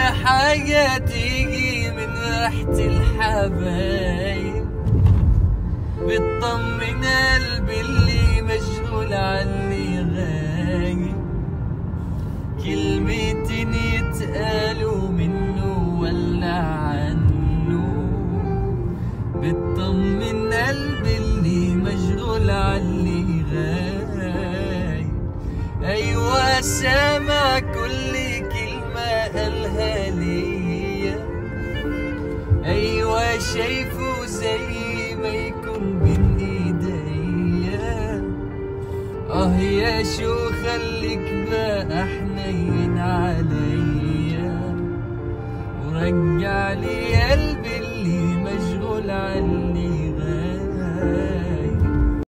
حاجة تيجي من ريحة الحبايب بتطمن قلبي اللي مشغول عني غايب كلمتين يتقالوا منه ولا عنه بتطمن قلبي اللي مشغول عني غايب ايوه سامع كل كلمة قالها ليا ايوه شايفه زي ما يكون بين ايديا اه يا شو خليك بقى حنين عليا ورجع لي قلبي